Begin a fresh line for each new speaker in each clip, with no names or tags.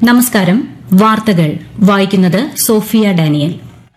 നമസ്കാരം വാർത്തകൾ വായിക്കുന്നത് സോഫിയ ഡാനിയൽ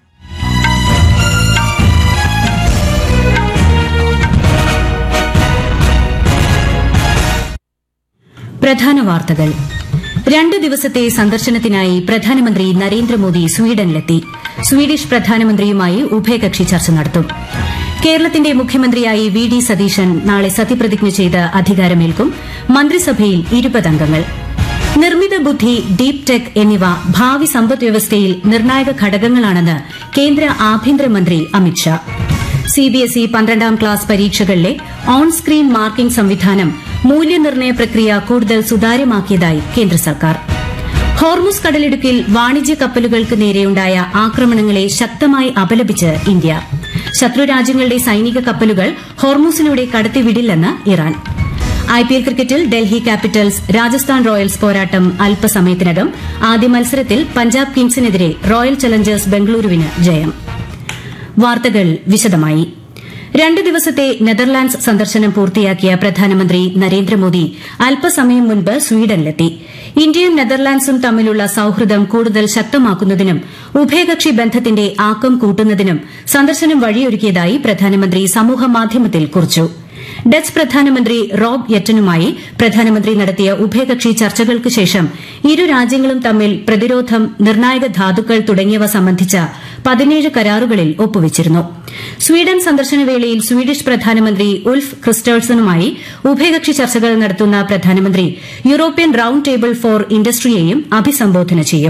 പ്രധാന വാർത്തകൾ രണ്ട് ദിവസത്തെ സന്ദർശനത്തിനായി പ്രധാനമന്ത്രി നരേന്ദ്രമോദി സ്വീഡനിലെത്തി സ്വീഡിഷ് പ്രധാനമന്ത്രിയുമായി ഉഭയകക്ഷി ചർച്ച നടത്തും കേരളത്തിന്റെ മുഖ്യമന്ത്രിയായി വി ഡി സതീശൻ നാളെ സത്യപ്രതിജ്ഞ ചെയ്ത് അധികാരമേൽക്കും മന്ത്രിസഭയിൽ ഇരുപത് അംഗങ്ങൾ നിർമ്മിത ബുദ്ധി ഡീപ് ടെക് എന്നിവ ഭാവി സമ്പദ്വ്യവസ്ഥയിൽ നിർണായക ഘടകങ്ങളാണെന്ന് കേന്ദ്ര ആഭ്യന്തരമന്ത്രി അമിത്ഷാ സിബിഎസ്ഇ പന്ത്രണ്ടാം ക്ലാസ് പരീക്ഷകളിലെ ഓൺ സ്ക്രീൻ മാർക്കിംഗ് സംവിധാനം മൂല്യനിർണ്ണയ പ്രക്രിയ കൂടുതൽ സുതാര്യമാക്കിയതായി കേന്ദ്ര സർക്കാർ ഹോർമുസ് കടലിടുക്കിൽ വാണിജ്യ കപ്പലുകൾക്ക് നേരെയുണ്ടായ ആക്രമണങ്ങളെ ശക്തമായി അപലപിച്ച് ഇന്ത്യ ശത്രുരാജ്യങ്ങളുടെ സൈനിക കപ്പലുകൾ ഹോർമുസിലൂടെ കടത്തിവിടില്ലെന്ന് ഇറാൻ ഐപിഎൽ ക്രിക്കറ്റിൽ ഡൽഹി ക്യാപിറ്റൽസ് രാജസ്ഥാൻ റോയൽസ് പോരാട്ടം അല്പസമയത്തിനകം ആദ്യ മത്സരത്തിൽ പഞ്ചാബ് കിങ്സിനെതിരെ റോയൽ ചലഞ്ചേഴ്സ് ബംഗളൂരുവിന് ജയം വാർത്തകൾ വിശദമായി രണ്ട് ദിവസത്തെ നെതർലാൻഡ്സ് സന്ദർശനം പൂർത്തിയാക്കിയ പ്രധാനമന്ത്രി നരേന്ദ്രമോദി അല്പസമയം മുൻപ് സ്വീഡനിലെത്തി ഇന്ത്യയും നെതർലാൻഡ്സും തമ്മിലുള്ള സൌഹൃദം കൂടുതൽ ശക്തമാക്കുന്നതിനും ഉഭയകക്ഷി ബന്ധത്തിന്റെ ആക്കം കൂട്ടുന്നതിനും സന്ദർശനം വഴിയൊരുക്കിയതായി പ്രധാനമന്ത്രി സമൂഹമാധ്യമത്തിൽ കുറിച്ചു ഡച്ച് പ്രധാനമന്ത്രി റോബ് യെറ്റനുമായി പ്രധാനമന്ത്രി നടത്തിയ ഉഭയകക്ഷി ചർച്ചകൾക്ക് ശേഷം ഇരു രാജ്യങ്ങളും തമ്മിൽ പ്രതിരോധം നിർണായക ധാതുക്കൾ തുടങ്ങിയവ സംബന്ധിച്ച പതിനേഴ് കരാറുകളിൽ ഒപ്പുവച്ചിരുന്നു സ്വീഡൻ സന്ദർശനവേളയിൽ സ്വീഡിഷ് പ്രധാനമന്ത്രി ഉൾഫ് ക്രിസ്റ്റേഴ്സണുമായി ഉഭയകക്ഷി ചർച്ചകൾ നടത്തുന്ന പ്രധാനമന്ത്രി യൂറോപ്യൻ റൌണ്ട് ടേബിൾ ഫോർ ഇൻഡസ്ട്രിയെയും അഭിസംബോധന ചെയ്യും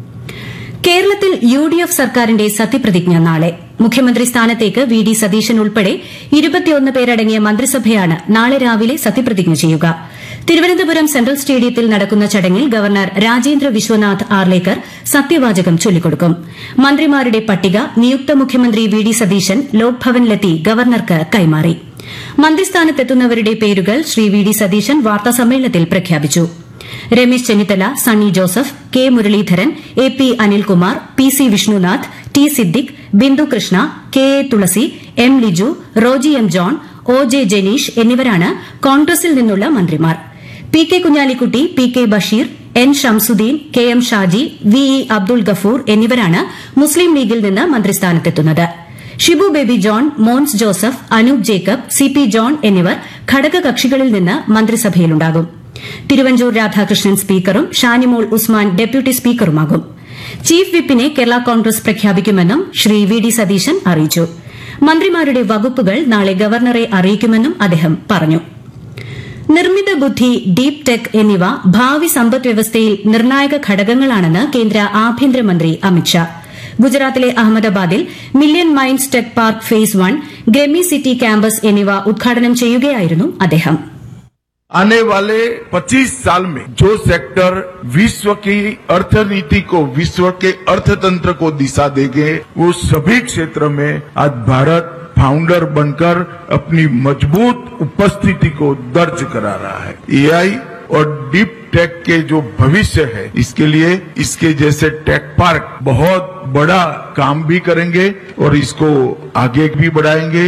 കേരളത്തിൽ യു ഡി എഫ് സർക്കാരിന്റെ സത്യപ്രതിജ്ഞ നാളെ മുഖ്യമന്ത്രി സ്ഥാനത്തേക്ക് വി ഡി സതീശൻ ഉൾപ്പെടെ ഇരുപത്തിയൊന്ന് പേരടങ്ങിയ മന്ത്രിസഭയാണ് നാളെ രാവിലെ സത്യപ്രതിജ്ഞ ചെയ്യുക തിരുവനന്തപുരം സെൻട്രൽ സ്റ്റേഡിയത്തിൽ നടക്കുന്ന ചടങ്ങിൽ ഗവർണർ രാജേന്ദ്ര വിശ്വനാഥ് ആർലേക്കർ സത്യവാചകം ചൊല്ലിക്കൊടുക്കും മന്ത്രിമാരുടെ പട്ടിക നിയുക്ത മുഖ്യമന്ത്രി വി ഡി സതീശൻ ലോക്ഭവനിലെത്തി ഗവർണർക്ക് കൈമാറി മന്ത്രിസ്ഥാനത്തെത്തുന്നവരുടെ പേരുകൾ ശ്രീ വി ഡി സതീശൻ വാർത്താസമ്മേളനത്തിൽ പ്രഖ്യാപിച്ചു Ramesh Chennithala Sunny Joseph K Muraleedharan A P Anilkumar P C Vishnunath T Siddique Bindu Krishna K A Thulasi M Liju Roji M John O J Janeesh എന്നിവരാണ് കോൺഗ്രസിൽ നിന്നുള്ള മന്ത്രിമാർ P K Kunhalikutty P K Basheer N Shamsuddin K M Shaji V E Abdul Gafoor എന്നിവരാണ് മുസ്ലിം ലീഗിൽ നിന്ന് മന്ത്രിസ്ഥാനത്തെത്തുന്നത് ഷിബു ബേബി ജോൺ മോൻസ് ജോസഫ് അനൂപ് ജേക്കബ് സി പി ജോൺ എന്നിവർ ഘടകകക്ഷികളിൽ നിന്ന് മന്ത്രിസഭയിലുണ്ടാകും തിരുവഞ്ചൂർ രാധാകൃഷ്ണൻ സ്പീക്കറും ഷാനിമോൾ ഉസ്മാൻ ഡെപ്യൂട്ടി സ്പീക്കറുമാകും ചീഫ് വിപ്പിനെ കേരള കോൺഗ്രസ് പ്രഖ്യാപിക്കുമെന്നും ശ്രീ വി ഡി സതീശൻ അറിയിച്ചു മന്ത്രിമാരുടെ വകുപ്പുകൾ നാളെ ഗവർണറെ അറിയിക്കുമെന്നും അദ്ദേഹം പറഞ്ഞു നിർമ്മിത ബുദ്ധി ഡീപ് ടെക് എന്നിവ ഭാവി സമ്പദ്വ്യവസ്ഥയിൽ നിർണായക ഘടകങ്ങളാണെന്ന് കേന്ദ്ര ആഭ്യന്തരമന്ത്രി അമിത്ഷാ ഗുജറാത്തിലെ അഹമ്മദാബാദിൽ million minds tech park phase one ഗ്രമി സിറ്റി ക്യാമ്പസ് എന്നിവ ഉദ്ഘാടനം ചെയ്യുകയായിരുന്നു അദ്ദേഹം
आने वाले 25 साल में जो सेक्टर विश्व की अर्थनीति को विश्व के अर्थतंत्र को दिशा देंगे वो सभी क्षेत्र में आज भारत फाउंडर बनकर अपनी मजबूत उपस्थिति को दर्ज करा रहा है एआई और डीप टेक के जो भविष्य है इसके लिए इसके जैसे टेक पार्क बहुत बड़ा काम भी करेंगे और इसको आगे भी बढ़ाएंगे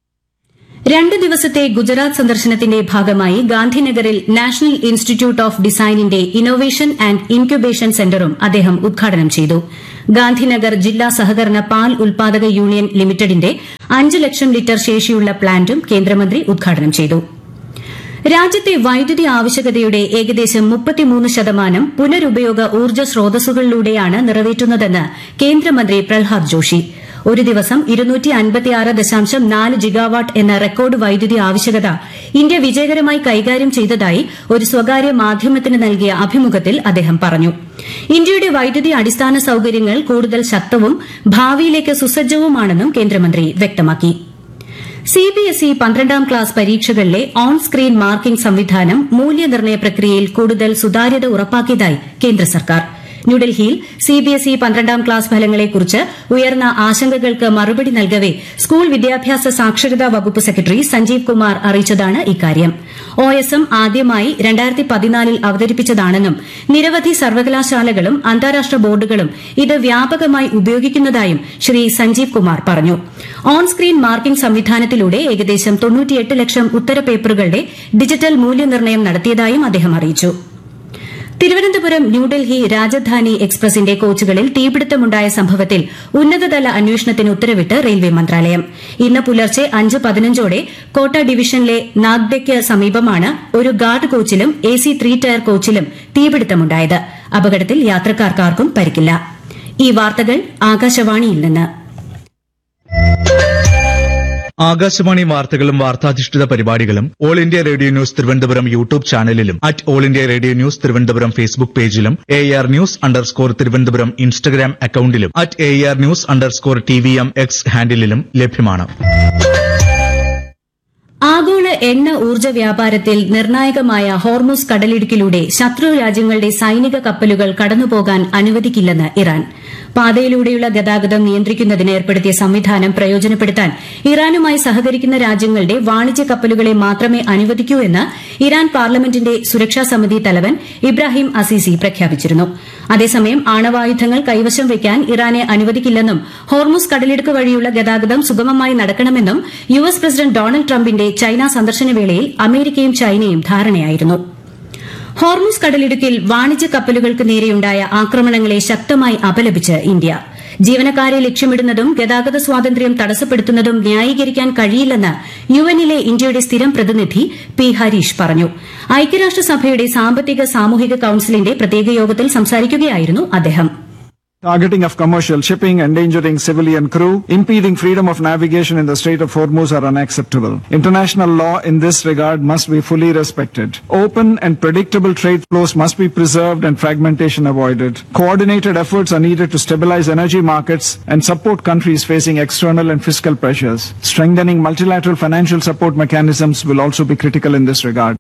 രണ്ട് ദിവസത്തെ ഗുജറാത്ത് സന്ദർശനത്തിന്റെ ഭാഗമായി ഗാന്ധിനഗറിൽ നാഷണൽ ഇൻസ്റ്റിറ്റ്യൂട്ട് ഓഫ് ഡിസൈനിന്റെ ഇന്നോവേഷൻ ആൻഡ് ഇൻക്യുബേഷൻ സെന്ററും അദ്ദേഹം ഉദ്ഘാടനം ചെയ്തു ഗാന്ധിനഗർ ജില്ലാ സഹകരണ പാൽ ഉൽപാദക യൂണിയൻ ലിമിറ്റഡിന്റെ അഞ്ച് ലക്ഷം ലിറ്റർ ശേഷിയുള്ള പ്ലാന്റും കേന്ദ്രമന്ത്രി ഉദ്ഘാടനം ചെയ്തു രാജ്യത്തെ വൈദ്യുതി ആവശ്യകതയുടെ ഏകദേശം മുപ്പത്തിമൂന്ന് ശതമാനം പുനരുപയോഗ ഊർജ്ജ സ്രോതസ്സുകളിലൂടെയാണ് നിറവേറ്റുന്നതെന്ന് കേന്ദ്രമന്ത്രി പ്രഹ്ലാദ് ജോഷി ഒരു ദിവസം നാല് ജിഗാവാട്ട് എന്ന റെക്കോർഡ് വൈദ്യുതി ആവശ്യകത ഇന്ത്യ വിജയകരമായി കൈകാര്യം ചെയ്തതായി ഒരു സ്വകാര്യ മാധ്യമത്തിന് നൽകിയ അഭിമുഖത്തിൽ അദ്ദേഹം പറഞ്ഞു ഇന്ത്യയുടെ വൈദ്യുതി അടിസ്ഥാന സൌകര്യങ്ങൾ കൂടുതൽ ശക്തവും ഭാവിയിലേക്ക് സുസജ്ജവുമാണെന്നും കേന്ദ്രമന്ത്രി വ്യക്തമാക്കി സിബിഎസ്ഇ പന്ത്രണ്ടാം ക്ലാസ് പരീക്ഷകളിലെ ഓൺ സ്ക്രീൻ മാർക്കിംഗ് സംവിധാനം മൂല്യനിർണ്ണയ പ്രക്രിയയിൽ കൂടുതൽ സുതാര്യത ഉറപ്പാക്കിയതായി കേന്ദ്ര സർക്കാർ ന്യൂഡൽഹിയിൽ സിബിഎസ്ഇ പന്ത്രണ്ടാം ക്ലാസ് ഫലങ്ങളെക്കുറിച്ച് ഉയർന്ന ആശങ്കകൾക്ക് മറുപടി നൽകവെ സ്കൂൾ വിദ്യാഭ്യാസ സാക്ഷരതാ വകുപ്പ് സെക്രട്ടറി സഞ്ജീവ് കുമാർ അറിയിച്ചതാണ് ഇക്കാര്യം ഒഎസ്എം ആദ്യമായി രണ്ടായിരത്തി പതിനാലിൽ അവതരിപ്പിച്ചതാണെന്നും നിരവധി സർവകലാശാലകളും അന്താരാഷ്ട്ര ബോർഡുകളും ഇത് വ്യാപകമായി ഉപയോഗിക്കുന്നതായും ശ്രീ സഞ്ജീവ് കുമാർ പറഞ്ഞു ഓൺ സ്ക്രീൻ മാർക്കിംഗ് സംവിധാനത്തിലൂടെ ഏകദേശം തൊണ്ണൂറ്റിയെട്ട് ലക്ഷം ഉത്തരപേപ്പറുകളുടെ ഡിജിറ്റൽ മൂല്യനിർണ്ണയം നടത്തിയതായും അദ്ദേഹം അറിയിച്ചു തിരുവനന്തപുരം ന്യൂഡൽഹി രാജധാനി എക്സ്പ്രസിന്റെ കോച്ചുകളിൽ തീപിടുത്തമുണ്ടായ സംഭവത്തിൽ ഉന്നതതല അന്വേഷണത്തിന് ഉത്തരവിട്ട് റെയിൽവേ മന്ത്രാലയം ഇന്ന് പുലർച്ചെ അഞ്ച് പതിനഞ്ചോടെ കോട്ട ഡിവിഷനിലെ നാഗ്ദയ്ക്ക് സമീപമാണ് ഒരു ഗാർഡ് കോച്ചിലും എ സി ത്രീ ടയർ കോച്ചിലും തീപിടുത്തമുണ്ടായത് അപകടത്തിൽ യാത്രക്കാർക്കാർക്കും പരിക്കില്ല ഈ വാർത്തകൾ ആകാശവാണിയിൽ നിന്ന്
ആകാശവാണി വാർത്തകളും വാർത്താധിഷ്ഠിത പരിപാടികളും all India radio news Thiruvananthapuram YouTube ചാനലിലും at all India radio news Thiruvananthapuram Facebook പേജിലും A R news underscore Thiruvananthapuram Instagram അക്കൌണ്ടിലും at A R news underscore T V M X ഹാൻഡിലും ലഭ്യമാണ്
ആഗോള എണ്ണ ഊർജ്ജ വ്യാപാരത്തിൽ നിർണായകമായ ഹോർമുസ് കടലിടുക്കിലൂടെ ശത്രു രാജ്യങ്ങളുടെ സൈനിക കപ്പലുകൾ കടന്നുപോകാൻ അനുവദിക്കില്ലെന്ന് ഇറാൻ പാതയിലൂടെയുള്ള ഗതാഗതം നിയന്ത്രിക്കുന്നതിന് ഏർപ്പെടുത്തിയ സംവിധാനം പ്രയോജനപ്പെടുത്താൻ ഇറാനുമായി സഹകരിക്കുന്ന രാജ്യങ്ങളുടെ വാണിജ്യ കപ്പലുകളെ മാത്രമേ അനുവദിക്കൂ എന്ന് ഇറാൻ പാർലമെന്റിന്റെ സുരക്ഷാ സമിതി തലവൻ ഇബ്രാഹിം അസീസി പ്രഖ്യാപിച്ചിരുന്നു അതേസമയം ആണവായുധങ്ങൾ കൈവശം വയ്ക്കാൻ ഇറാനെ അനുവദിക്കില്ലെന്നും ഹോർമുസ് കടലിടുക്ക് വഴിയുള്ള ഗതാഗതം സുഗമമായി നടക്കണമെന്നും യു എസ് പ്രസിഡന്റ് ഡൊണാൾഡ് ട്രംപിന്റെ ചൈന സന്ദർശനവേളയിൽ അമേരിക്കയും ചൈനയും ധാരണയായിരുന്നു ഹോർമുസ് കടലിടുക്കിൽ വാണിജ്യ കപ്പലുകൾക്ക് നേരെയുണ്ടായ ആക്രമണങ്ങളെ ശക്തമായി അപലപിച്ച് ഇന്ത്യ ജീവനക്കാരെ ലക്ഷ്യമിടുന്നതും ഗതാഗത സ്വാതന്ത്ര്യം തടസ്സപ്പെടുത്തുന്നതും ന്യായീകരിക്കാൻ കഴിയില്ലെന്ന് യുഎന്നിലെ ഇന്ത്യയുടെ സ്ഥിരം പ്രതിനിധി പി ഹരീഷ് പറഞ്ഞു ഐക്യരാഷ്ട്രസഭയുടെ സാമ്പത്തിക സാമൂഹിക കൌൺസിലിന്റെ പ്രത്യേക യോഗത്തിൽ സംസാരിക്കുകയായിരുന്നു അദ്ദേഹം
Targeting of commercial shipping, endangering civilian crew, impeding freedom of navigation in the Strait of Hormuz are unacceptable. International law in this regard must be fully respected. Open and predictable trade flows must be preserved and fragmentation avoided. Coordinated efforts are needed to stabilize energy markets and support countries facing external and fiscal pressures. Strengthening multilateral financial support mechanisms will also be critical in this regard.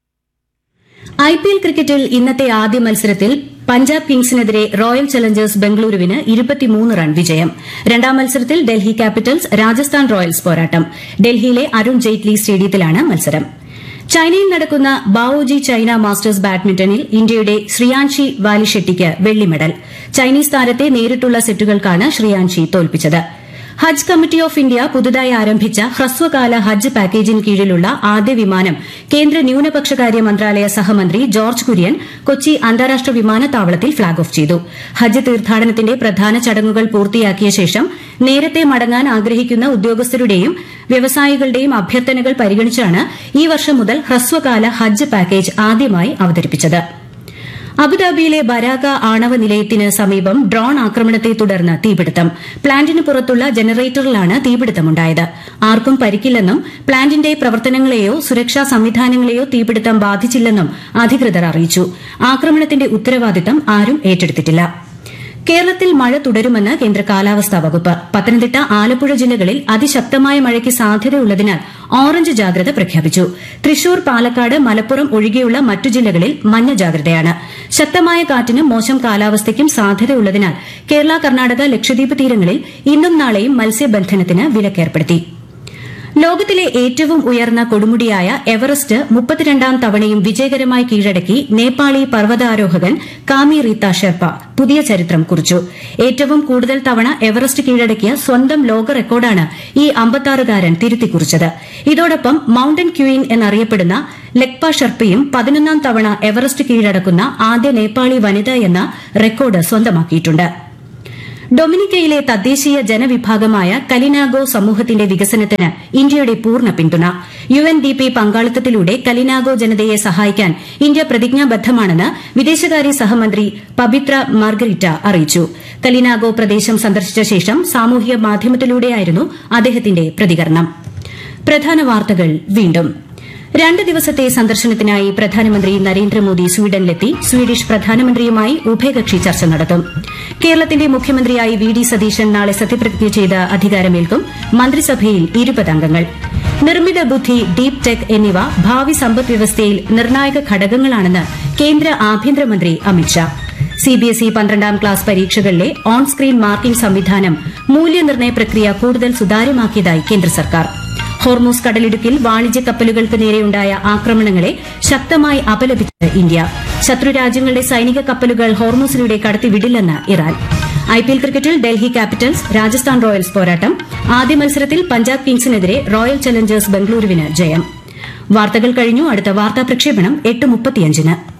I P L ക്രിക്കറ്റിൽ ഇന്നത്തെ ആദ്യ മത്സരത്തിൽ പഞ്ചാബ് കിങ്സിനെതിരെ royal challengers ബംഗളൂരുവിന് ഇരുപത്തിമൂന്ന് run വിജയം രണ്ടാം മത്സരത്തിൽ ഡൽഹി ക്യാപിറ്റൽസ് രാജസ്ഥാൻ റോയൽസ് പോരാട്ടം ഡൽഹിയിലെ അരുൺ ജെയ്റ്റ്ലി സ്റ്റേഡിയത്തിലാണ് മത്സരം ചൈനയിൽ നടക്കുന്ന ബാവോജി ചൈന മാസ്റ്റേഴ്സ് ബാഡ്മിന്റണിൽ ഇന്ത്യയുടെ ശ്രിയാൻഷി വാലിഷെട്ടിക്ക് വെള്ളി മെഡൽ ചൈനീസ് താരത്തെ നേരിട്ടുള്ള സെറ്റുകൾക്കാണ് ശ്രിയാൻഷി തോൽപ്പിച്ചത് ഹജ്ജ് കമ്മിറ്റി ഓഫ് ഇന്ത്യ പുതുതായി ആരംഭിച്ച ഹ്രസ്വകാല ഹജ്ജ് പാക്കേജിന് കീഴിലുള്ള ആദ്യ വിമാനം കേന്ദ്ര ന്യൂനപക്ഷകാര്യ മന്ത്രാലയ സഹമന്ത്രി ജോർജ് കുര്യൻ കൊച്ചി അന്താരാഷ്ട്ര വിമാനത്താവളത്തിൽ ഫ്ളാഗ് ഓഫ് ചെയ്തു ഹജ്ജ് തീർത്ഥാടനത്തിന്റെ പ്രധാന ചടങ്ങുകൾ പൂർത്തിയാക്കിയ ശേഷം നേരത്തെ മടങ്ങാൻ ആഗ്രഹിക്കുന്ന ഉദ്യോഗസ്ഥരുടെയും വ്യവസായികളുടെയും അഭ്യർത്ഥനകൾ പരിഗണിച്ചാണ് ഈ വർഷം മുതൽ ഹ്രസ്വകാല ഹജ്ജ് പാക്കേജ് ആദ്യമായി അവതരിപ്പിച്ചത് അബുദാബിയിലെ ബരാക ആണവ നിലയത്തിന് സമീപം ഡ്രോൺ ആക്രമണത്തെ തുടർന്ന് തീപിടുത്തം പ്ലാന്റിന് പുറത്തുള്ള ജനറേറ്ററിലാണ് തീപിടുത്തമുണ്ടായത് ആർക്കും പരിക്കില്ലെന്നും പ്ലാന്റിന്റെ പ്രവർത്തനങ്ങളെയോ സുരക്ഷാ സംവിധാനങ്ങളെയോ തീപിടുത്തം ബാധിച്ചില്ലെന്നും അധികൃതർ അറിയിച്ചു ആക്രമണത്തിന്റെ ഉത്തരവാദിത്തം ആരും ഏറ്റെടുത്തിട്ടില്ല കേരളത്തിൽ മഴ തുടരുമെന്ന് കേന്ദ്ര കാലാവസ്ഥാ വകുപ്പ് പത്തനംതിട്ട ആലപ്പുഴ ജില്ലകളിൽ അതിശക്തമായ മഴയ്ക്ക് സാധ്യതയുള്ളതിനാൽ ഓറഞ്ച് ജാഗ്രത പ്രഖ്യാപിച്ചു തൃശൂർ പാലക്കാട് മലപ്പുറം ഒഴികെയുള്ള മറ്റു ജില്ലകളിൽ മഞ്ഞ ജാഗ്രതയാണ് ശക്തമായ കാറ്റിനും മോശം കാലാവസ്ഥയ്ക്കും സാധ്യതയുള്ളതിനാൽ കേരള കർണാടക ലക്ഷദ്വീപ് തീരങ്ങളിൽ ഇന്നും നാളെയും മത്സ്യബന്ധനത്തിന് വിലക്കേർപ്പെടുത്തി ലോകത്തിലെ ഏറ്റവും ഉയർന്ന കൊടുമുടിയായ എവറസ്റ്റ് മുപ്പത്തിരണ്ടാം തവണയും വിജയകരമായി കീഴടക്കി നേപ്പാളി പർവ്വതാരോഹകൻ കാമി റീത്ത ഷെർപ്പ പുതിയ ചരിത്രം കുറിച്ചു ഏറ്റവും കൂടുതൽ തവണ എവറസ്റ്റ് കീഴടക്കിയ സ്വന്തം ലോക റെക്കോർഡാണ് ഈ അമ്പത്താറുകാരൻ തിരുത്തിക്കുറിച്ചത് ഇതോടൊപ്പം മൌണ്ടൻ ക്യൂയിൻ എന്നറിയപ്പെടുന്ന ലെക്പ ഷെർപ്പയും പതിനൊന്നാം തവണ എവറസ്റ്റ് കീഴടക്കുന്ന ആദ്യ നേപ്പാളി വനിത എന്ന റെക്കോർഡ് സ്വന്തമാക്കിയിട്ടുണ്ട് ഡൊമിനിക്കയിലെ തദ്ദേശീയ ജനവിഭാഗമായ കലിനാഗോ സമൂഹത്തിന്റെ വികസനത്തിന് ഇന്ത്യയുടെ പൂർണ്ണ പിന്തുണ യു എൻ ഡി പി പങ്കാളിത്തത്തിലൂടെ കലിനാഗോ ജനതയെ സഹായിക്കാൻ ഇന്ത്യ പ്രതിജ്ഞാബദ്ധമാണെന്ന് വിദേശകാര്യ സഹമന്ത്രി പവിത്ര മാർഗരിറ്റ അറിയിച്ചു കലിനാഗോ പ്രദേശം സന്ദർശിച്ച ശേഷം സാമൂഹിക മാധ്യമത്തിലൂടെയായിരുന്നു അദ്ദേഹത്തിന്റെ പ്രതികരണം പ്രധാന വാർത്തകൾ വീണ്ടും രണ്ട് ദിവസത്തെ സന്ദർശനത്തിനായി പ്രധാനമന്ത്രി നരേന്ദ്രമോദി സ്വീഡനിലെത്തി സ്വീഡിഷ് പ്രധാനമന്ത്രിയുമായി ഉഭയകക്ഷി ചർച്ച നടത്തും കേരളത്തിന്റെ മുഖ്യമന്ത്രിയായി വി ഡി സതീശൻ നാളെ സത്യപ്രതിജ്ഞ ചെയ്ത് അധികാരമേൽക്കും മന്ത്രിസഭയിൽ ഇരുപത് അംഗങ്ങൾ നിർമ്മിത ബുദ്ധി ഡീപ് ടെക് എന്നിവ ഭാവി സമ്പദ് വ്യവസ്ഥയിൽ നിർണായക ഘടകങ്ങളാണെന്ന് കേന്ദ്ര ആഭ്യന്തരമന്ത്രി അമിത്ഷാ സിബിഎസ്ഇ പന്ത്രണ്ടാം ക്ലാസ് പരീക്ഷകളിലെ ഓൺ സ്ക്രീൻ മാർക്കിംഗ് സംവിധാനം മൂല്യനിർണ്ണയ പ്രക്രിയ കൂടുതൽ സുതാര്യമാക്കിയതായി കേന്ദ്ര സർക്കാർ ഹോർമൂസ് കടലിടുക്കിൽ വാണിജ്യ കപ്പലുകൾക്ക് നേരെയുണ്ടായ ആക്രമണങ്ങളെ ശക്തമായി അപലപിച്ച് ഇന്ത്യ ശത്രുരാജ്യങ്ങളുടെ സൈനിക കപ്പലുകൾ ഹോർമൂസിലൂടെ കടത്തിവിടില്ലെന്ന് ഇറാൻ ഐപിഎൽ ക്രിക്കറ്റിൽ ഡൽഹി ക്യാപിറ്റൽസ് രാജസ്ഥാൻ റോയൽസ് പോരാട്ടം ആദ്യ മത്സരത്തിൽ പഞ്ചാബ് കിങ്സിനെതിരെ റോയൽ ചലഞ്ചേഴ്സ് ബംഗളൂരുവിന് ജയം വാർത്തകൾ കഴിഞ്ഞു അടുത്ത വാർത്താ പ്രക്ഷേപണം എട്ട് മുപ്പത്തിയഞ്ചിന്